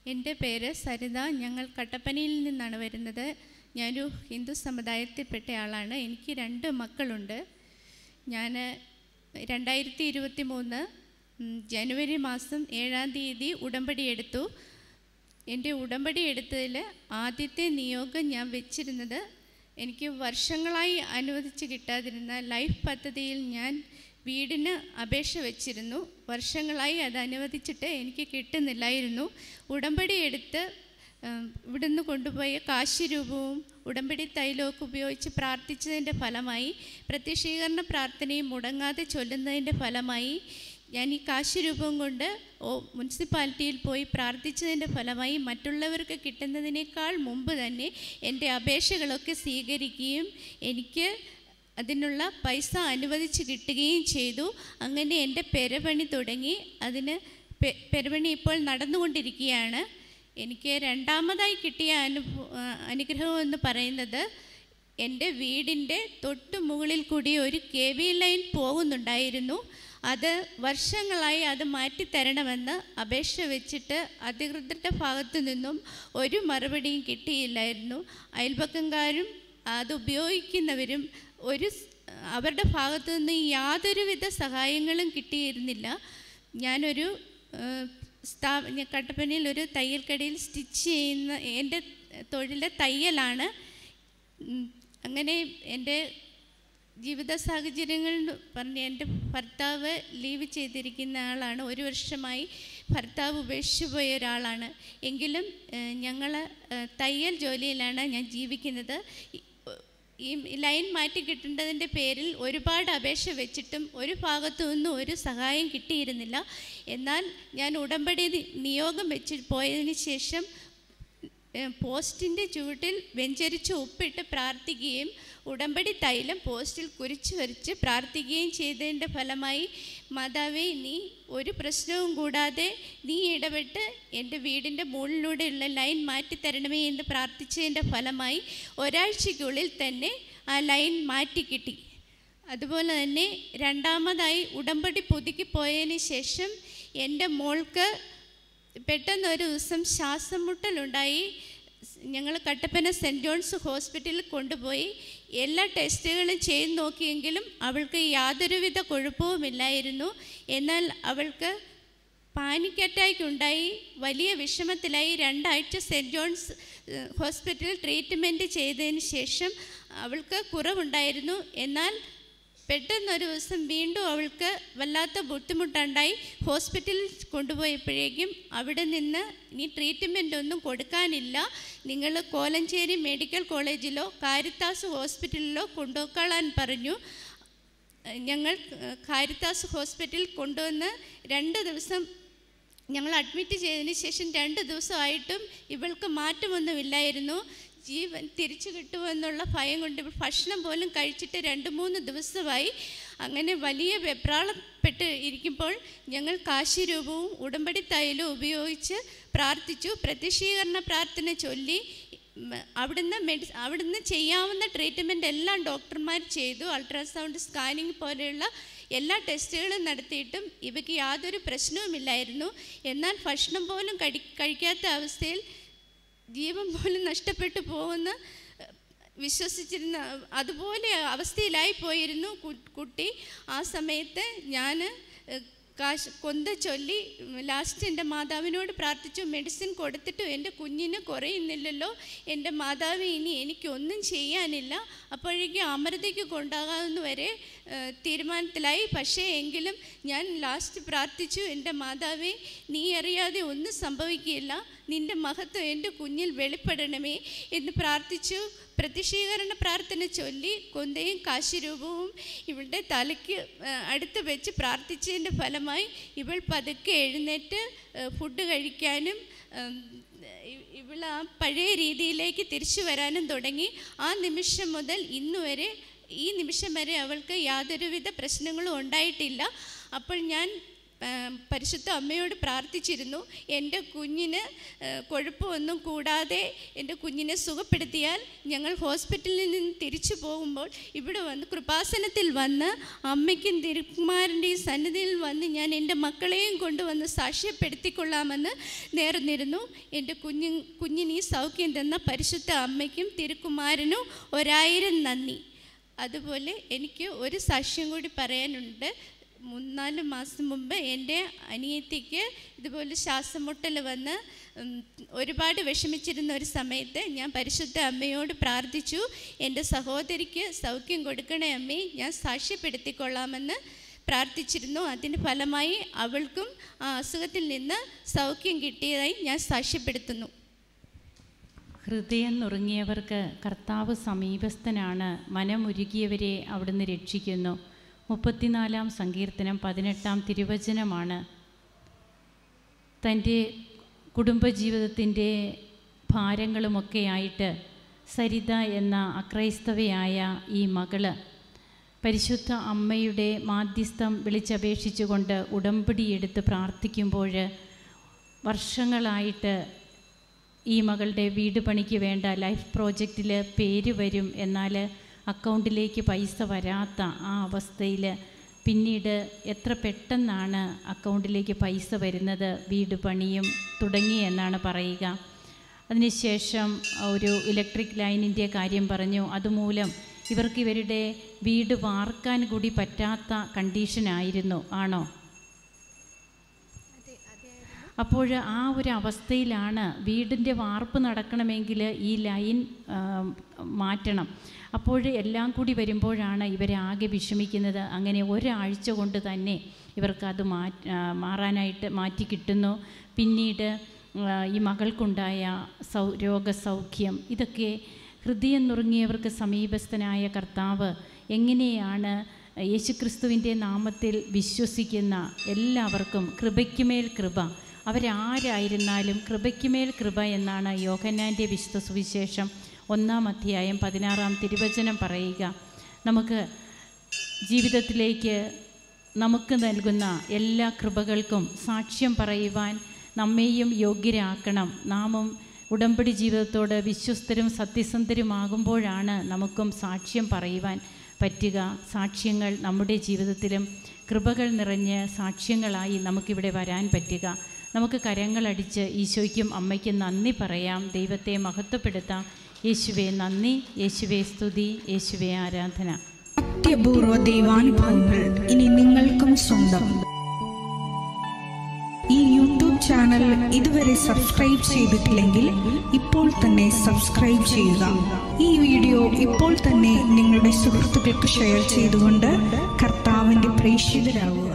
എൻ്റെ പേര് സരിത ഞങ്ങൾ കട്ടപ്പനയിൽ നിന്നാണ് വരുന്നത് ഞാനൊരു ഹിന്ദു സമുദായത്തിൽപ്പെട്ട ആളാണ് എനിക്ക് രണ്ട് മക്കളുണ്ട് ഞാൻ രണ്ടായിരത്തി ഇരുപത്തി മൂന്ന് ജനുവരി മാസം ഏഴാം തീയതി ഉടമ്പടി എടുത്തു എൻ്റെ ഉടമ്പടി എടുത്തതിൽ ആദ്യത്തെ നിയോഗം ഞാൻ വെച്ചിരുന്നത് എനിക്ക് വർഷങ്ങളായി അനുവദിച്ച് കിട്ടാതിരുന്ന ലൈഫ് പദ്ധതിയിൽ ഞാൻ വീടിന് അപേക്ഷ വെച്ചിരുന്നു വർഷങ്ങളായി അത് അനുവദിച്ചിട്ട് എനിക്ക് കിട്ടുന്നില്ലായിരുന്നു ഉടമ്പടി എടുത്ത് ഉം, ഇവിടുന്ന് കൊണ്ടുപോയ കാശി രൂപവും ഉടമ്പടി തൈലമൊക്കെ ഉപയോഗിച്ച് പ്രാർത്ഥിച്ചതിൻ്റെ ഫലമായി പ്രത്യക്ഷീകരണ പ്രാർത്ഥനയും മുടങ്ങാതെ ചൊല്ലുന്നതിൻ്റെ ഫലമായി ഞാൻ ഈ കാശി രൂപം കൊണ്ട് ഓ മുനിസിപ്പാലിറ്റിയിൽ പോയി പ്രാർത്ഥിച്ചതിൻ്റെ ഫലമായി മറ്റുള്ളവർക്ക് കിട്ടുന്നതിനേക്കാൾ മുമ്പ് തന്നെ എൻ്റെ അപേക്ഷകളൊക്കെ സ്വീകരിക്കുകയും എനിക്ക് അതിനുള്ള പൈസ അനുവദിച്ച് കിട്ടുകയും ചെയ്തു അങ്ങനെ എൻ്റെ പെരപണി തുടങ്ങി അതിന് പെ- പെരപണി ഇപ്പോൾ നടന്നുകൊണ്ടിരിക്കുകയാണ് എനിക്ക് രണ്ടാമതായി കിട്ടിയ അനുഭവ അനുഗ്രഹം എന്ന് പറയുന്നത് എൻ്റെ വീടിൻ്റെ തൊട്ട് മുകളിൽ കൂടി ഒരു കെ വി ലൈൻ പോകുന്നുണ്ടായിരുന്നു അത് വർഷങ്ങളായി അത് മാറ്റിത്തരണമെന്ന് അപേക്ഷ വെച്ചിട്ട് അധികൃതരുടെ ഭാഗത്തു നിന്നും ഒരു മറുപടിയും കിട്ടിയില്ലായിരുന്നു അയൽപക്കംകാരും അത് ഉപയോഗിക്കുന്നവരും ഒരു സ്- അവരുടെ ഭാഗത്തു നിന്ന് യാതൊരുവിധ സഹായങ്ങളും കിട്ടിയിരുന്നില്ല ഞാനൊരു ഏഹ്, സ്ഥാ ഞാൻ കട്ടപ്പനയിൽ ഒരു തയ്യൽ കടയിൽ സ്റ്റിച്ച് ചെയ്യുന്ന എൻ്റെ തൊഴിൽ തയ്യലാണ് ഉം, അങ്ങനെ എൻ്റെ ജീവിത സാഹചര്യങ്ങൾ എന്ന് പറഞ്ഞ് എൻ്റെ ഭർത്താവ് ലീവ് ചെയ്തിരിക്കുന്ന ആളാണ് ഒരു വർഷമായി ഭർത്താവ് ഉപേക്ഷിച്ചു പോയ ഒരാളാണ് എങ്കിലും ഞങ്ങൾ തയ്യൽ ജോലിയിലാണ് ഞാൻ ജീവിക്കുന്നത് ഈ- ഈ ലൈൻ മാറ്റി കിട്ടേണ്ടതിൻ്റെ പേരിൽ ഒരുപാട് അപേക്ഷ വെച്ചിട്ടും ഒരു ഭാഗത്തു നിന്നും ഒരു സഹായം കിട്ടിയിരുന്നില്ല എന്നാൽ ഞാൻ ഉടമ്പടി നി- നിയോഗം വെച്ച് പോയതിന് ശേഷം ഏഹ് പോസ്റ്റിൻ്റെ ചുവട്ടിൽ വെഞ്ചരിച്ച് ഉപ്പിട്ട് പ്രാർത്ഥിക്കുകയും ഉടമ്പടി തൈലം പോസ്റ്റിൽ കുരിച്ചു വരച്ച് പ്രാർത്ഥിക്കുകയും ചെയ്തതിൻ്റെ ഫലമായി മാതാവേ നീ ഒരു പ്രശ്നവും കൂടാതെ നീ ഇടപെട്ട് എൻ്റെ വീടിൻ്റെ മുകളിലൂടെയുള്ള ലൈൻ മാറ്റിത്തരണമേ എന്ന് പ്രാർത്ഥിച്ചതിൻ്റെ ഫലമായി ഒരാഴ്ചയ്ക്കുള്ളിൽ തന്നെ ആ ലൈൻ മാറ്റിക്കിട്ടി അതുപോലെ തന്നെ രണ്ടാമതായി ഉടമ്പടി പുതുക്കി പോയതിന് ശേഷം എൻ്റെ മോൾക്ക് പെട്ടെന്ന് ഒരു ദിവസം ശ്വാസം മുട്ടലുണ്ടായി ഞങ്ങൾ കട്ടപ്പന സെൻറ്റ് ജോൺസ് ഹോസ്പിറ്റലിൽ കൊണ്ടുപോയി എല്ലാ ടെസ്റ്റുകളും ചെയ്ത് നോക്കിയെങ്കിലും അവൾക്ക് യാതൊരുവിധ കുഴപ്പവുമില്ലായിരുന്നു എന്നാൽ അവൾക്ക് പാനിക് അറ്റാക്ക് ഉണ്ടായി വലിയ വിഷമത്തിലായി രണ്ടാഴ്ച സെൻറ്റ് ജോൺസ് ഏഹ്, ഹോസ്പിറ്റലിൽ ട്രീറ്റ്മെൻറ്റ് ചെയ്തതിന് ശേഷം അവൾക്ക് കുറവുണ്ടായിരുന്നു എന്നാൽ പെട്ടെന്നൊരു ദിവസം വീണ്ടും അവൾക്ക് വല്ലാത്ത ബുദ്ധിമുട്ടുണ്ടായി ഹോസ്പിറ്റലിൽ കൊണ്ടുപോയപ്പോഴേക്കും അവിടെ നിന്ന് ഇനി ട്രീറ്റ്മെൻ്റ് ഒന്നും കൊടുക്കാനില്ല നിങ്ങൾ കോലഞ്ചേരി മെഡിക്കൽ കോളേജിലോ കാരിത്താസ് ഹോസ്പിറ്റലിലോ കൊണ്ടുപോയിക്കളാൻ പറഞ്ഞു ഞങ്ങൾ ഏഹ്, കാരിത്താസ് ഹോസ്പിറ്റലിൽ കൊണ്ടുവന്ന് രണ്ട് ദിവസം ഞങ്ങൾ അഡ്മിറ്റ് ചെയ്തതിന് ശേഷം രണ്ട് ദിവസമായിട്ടും ഇവൾക്ക് മാറ്റമൊന്നുമില്ലായിരുന്നു ജീവൻ തിരിച്ചു കിട്ടുമെന്നുള്ള ഭയം കൊണ്ട് ഇവൾ ഭക്ഷണം പോലും കഴിച്ചിട്ട് രണ്ട് മൂന്ന് ദിവസമായി അങ്ങനെ വലിയ വെപ്രാളപ്പെട്ട് ഇരിക്കുമ്പോൾ ഞങ്ങൾ കാശി രൂപവും ഉടമ്പടി തൈലവും ഉപയോഗിച്ച് പ്രാർത്ഥിച്ചു പ്രത്യക്ഷീകരണ പ്രാർത്ഥന ചൊല്ലി ഉം, അവിടുന്ന് മെഡി അവിടുന്ന് ചെയ്യാവുന്ന ട്രീറ്റ്മെൻ്റ് എല്ലാം ഡോക്ടർമാർ ചെയ്തു അൾട്രാസൗണ്ട് സ്കാനിങ് പോലെയുള്ള എല്ലാ ടെസ്റ്റുകളും നടത്തിയിട്ടും ഇവയ്ക്ക് യാതൊരു പ്രശ്നവുമില്ലായിരുന്നു എന്നാൽ ഭക്ഷണം പോലും കഴി കഴിക്കാത്ത അവസ്ഥയിൽ ജീവൻ പോലും നഷ്ടപ്പെട്ടു പോകുന്ന ഏഹ്, വിശ്വസിച്ചിരുന്ന അതുപോലെ അവസ്ഥയിലായി പോയിരുന്നു കു- കുട്ടി ആ സമയത്ത് ഞാൻ കാശ് കൊന്ത ചൊല്ലി ലാസ്റ്റ് എൻ്റെ മാതാവിനോട് പ്രാർത്ഥിച്ചു മെഡിസിൻ കൊടുത്തിട്ടും എൻ്റെ കുഞ്ഞിന് കുറയുന്നില്ലല്ലോ എൻ്റെ മാതാവ് ഇനി എനിക്കൊന്നും ചെയ്യാനില്ല അപ്പോഴേക്കും അമൃതയ്ക്ക് കൊണ്ടാകാമെന്ന് വരെ ഏഹ്, തീരുമാനത്തിലായി പക്ഷേ എങ്കിലും ഞാൻ ലാസ്റ്റ് പ്രാർത്ഥിച്ചു എൻ്റെ മാതാവേ നീ അറിയാതെ ഒന്നും സംഭവിക്കില്ല നിൻ്റെ മഹത്വം എൻ്റെ കുഞ്ഞിൽ വെളിപ്പെടണമേ എന്ന് പ്രാർത്ഥിച്ചു പ്രതിഷീകരണ പ്രാർത്ഥന ചൊല്ലി കൊന്തയും കാശിരൂപവും ഇവളുടെ തലയ്ക്ക് ആ, അടുത്ത് വെച്ച് പ്രാർത്ഥിച്ചതിൻ്റെ ഫലമായി ഇവൾ പതുക്കെ എഴുന്നേറ്റ് ആ, ഫുഡ് കഴിക്കാനും ഉം, ഇ- ഇവൾ ആ പഴയ രീതിയിലേക്ക് തിരിച്ചു വരാനും തുടങ്ങി ആ നിമിഷം മുതൽ ഇന്ന് വരെ ഈ നിമിഷം വരെ അവൾക്ക് യാതൊരുവിധ പ്രശ്നങ്ങളും ഉണ്ടായിട്ടില്ല അപ്പോൾ ഞാൻ ആ, പരിശുദ്ധ അമ്മയോട് പ്രാർത്ഥിച്ചിരുന്നു എൻ്റെ കുഞ്ഞിന് ആ, കുഴപ്പമൊന്നും കൂടാതെ എൻ്റെ കുഞ്ഞിനെ സുഖപ്പെടുത്തിയാൽ ഞങ്ങൾ ഹോസ്പിറ്റലിൽ നിന്ന് തിരിച്ചു പോകുമ്പോൾ ഇവിടെ വന്ന് കൃപാസനത്തിൽ വന്ന് അമ്മയ്ക്കും തിരുക്കുമാരൻ്റെയും സന്നിധിയിൽ വന്ന് ഞാൻ എൻ്റെ മക്കളെയും കൊണ്ടുവന്ന് സാക്ഷ്യപ്പെടുത്തിക്കൊള്ളാമെന്ന് നേർന്നിരുന്നു എൻ്റെ കുഞ്ഞു കുഞ്ഞിന് ഈ സൗഖ്യം തന്ന പരിശുദ്ധ അമ്മയ്ക്കും തിരുക്കുമാരനും ഒരായിരം നന്ദി അതുപോലെ എനിക്ക് ഒരു സാക്ഷ്യം കൂടി പറയാനുണ്ട് മൂന്നാല് മാസം മുമ്പ് എൻ്റെ അനിയത്തിക്ക് ഇതുപോലെ ശ്വാസം മുട്ടൽ വന്ന് ഉം, ഒരുപാട് വിഷമിച്ചിരുന്ന ഒരു സമയത്ത് ഞാൻ പരിശുദ്ധ അമ്മയോട് പ്രാർത്ഥിച്ചു എൻ്റെ സഹോദരിക്ക് സൗഖ്യം കൊടുക്കണേ അമ്മേ ഞാൻ സാക്ഷ്യപ്പെടുത്തിക്കൊള്ളാമെന്ന് പ്രാർത്ഥിച്ചിരുന്നു അതിന് ഫലമായി അവൾക്കും ആ അസുഖത്തിൽ നിന്ന് സൗഖ്യം കിട്ടിയതായി ഞാൻ സാക്ഷ്യപ്പെടുത്തുന്നു ഹൃദയം നുറുങ്ങിയവർക്ക് കർത്താവ് സമീപസ്ഥനാണ് മനമുരുകിയവരെ അവിടുന്ന് രക്ഷിക്കുന്നു മുപ്പത്തിനാലാം സങ്കീർത്തനം പതിനെട്ടാം തിരുവചനമാണ് തൻ്റെ കുടുംബജീവിതത്തിൻ്റെ ഭാരങ്ങളുമൊക്കെയായിട്ട് സരിത എന്ന അക്രൈസ്തവയായ ഈ മകള് പരിശുദ്ധ അമ്മയുടെ മാധ്യസ്ഥം വിളിച്ചപേക്ഷിച്ചുകൊണ്ട് ഉടമ്പടിയെടുത്ത് പ്രാർത്ഥിക്കുമ്പോൾ വർഷങ്ങളായിട്ട് ഈ മകളുടെ വീട് പണിക്ക് വേണ്ട ലൈഫ് പ്രോജക്റ്റിൽ പേര് വരും എന്നാൽ അക്കൗണ്ടിലേക്ക് പൈസ വരാത്ത ആ അവസ്ഥയിൽ പിന്നീട് എത്ര പെട്ടെന്നാണ് അക്കൗണ്ടിലേക്ക് പൈസ വരുന്നത് വീട് പണിയും തുടങ്ങി എന്നാണ് പറയുക അതിനുശേഷം ഒരു ഇലക്ട്രിക് ലൈനിൻ്റെ കാര്യം പറഞ്ഞു അതുമൂലം ഇവർക്ക് ഇവരുടെ വീട് വാർക്കാൻ കൂടി പറ്റാത്ത കണ്ടീഷനായിരുന്നു ആണോ അപ്പോൾ ആ ഒരു അവസ്ഥയിലാണ് വീടിൻ്റെ വാർപ്പ് നടക്കണമെങ്കിൽ ഈ ലൈൻ ആ, മാറ്റണം അപ്പോൾ എല്ലാം കൂടി വരുമ്പോഴാണ് ഇവരെ ആകെ വിഷമിക്കുന്നത് അങ്ങനെ ഒരാഴ്ച കൊണ്ട് തന്നെ ഇവർക്ക് അത് മാ ആ, മാറാനായിട്ട് മാറ്റി കിട്ടുന്നു പിന്നീട് ആ, ഈ മകൾക്കുണ്ടായ സൗ രോഗസൗഖ്യം ഇതൊക്കെ ഹൃദയം നുറുങ്ങിയവർക്ക് സമീപസ്ഥനായ കർത്താവ് എങ്ങനെയാണ് യേശുക്രിസ്തുവിൻ്റെ നാമത്തിൽ വിശ്വസിക്കുന്ന എല്ലാവർക്കും കൃപയ്ക്കുമേൽ കൃപ അവരാരായിരുന്നാലും കൃപയ്ക്കുമേൽ കൃപ എന്നാണ് യോഹന്നാൻ്റെ വിശുദ്ധ സുവിശേഷം ഒന്നാം അധ്യായം പതിനാറാം തിരുവചനം പറയുക നമുക്ക് ജീവിതത്തിലേക്ക് നമുക്ക് നൽകുന്ന എല്ലാ കൃപകൾക്കും സാക്ഷ്യം പറയുവാൻ നമ്മെയും യോഗ്യരാക്കണം നാമും ഉടമ്പടി ജീവിതത്തോട് വിശ്വസ്തരും സത്യസന്ധരുമാകുമ്പോഴാണ് നമുക്കും സാക്ഷ്യം പറയുവാൻ പറ്റുക സാക്ഷ്യങ്ങൾ നമ്മുടെ ജീവിതത്തിലും കൃപകൾ നിറഞ്ഞ് സാക്ഷ്യങ്ങളായി നമുക്കിവിടെ വരാൻ പറ്റുക നമുക്ക് കരങ്ങളടിച്ച് ഈശോയ്ക്കും അമ്മയ്ക്കും നന്ദി പറയാം ദൈവത്തെ മഹത്വപ്പെടുത്താം യേശുവെ നന്ദി യേശുവെ സ്തുതി യേശുവെ ആരാധന അത്യപൂർവ ദൈവാനുഭവങ്ങൾ ഇനി നിങ്ങൾക്കും സ്വന്തം ഈ യൂട്യൂബ് ചാനൽ ഇതുവരെ സബ്സ്ക്രൈബ് ചെയ്തിട്ടില്ലെങ്കിൽ ഇപ്പോൾ തന്നെ സബ്സ്ക്രൈബ് ചെയ്യുക ഈ വീഡിയോ ഇപ്പോൾ തന്നെ നിങ്ങളുടെ സുഹൃത്തുക്കൾക്ക് ഷെയർ ചെയ്തുകൊണ്ട് കർത്താവിന്റെ പ്രേക്ഷിതരാകുക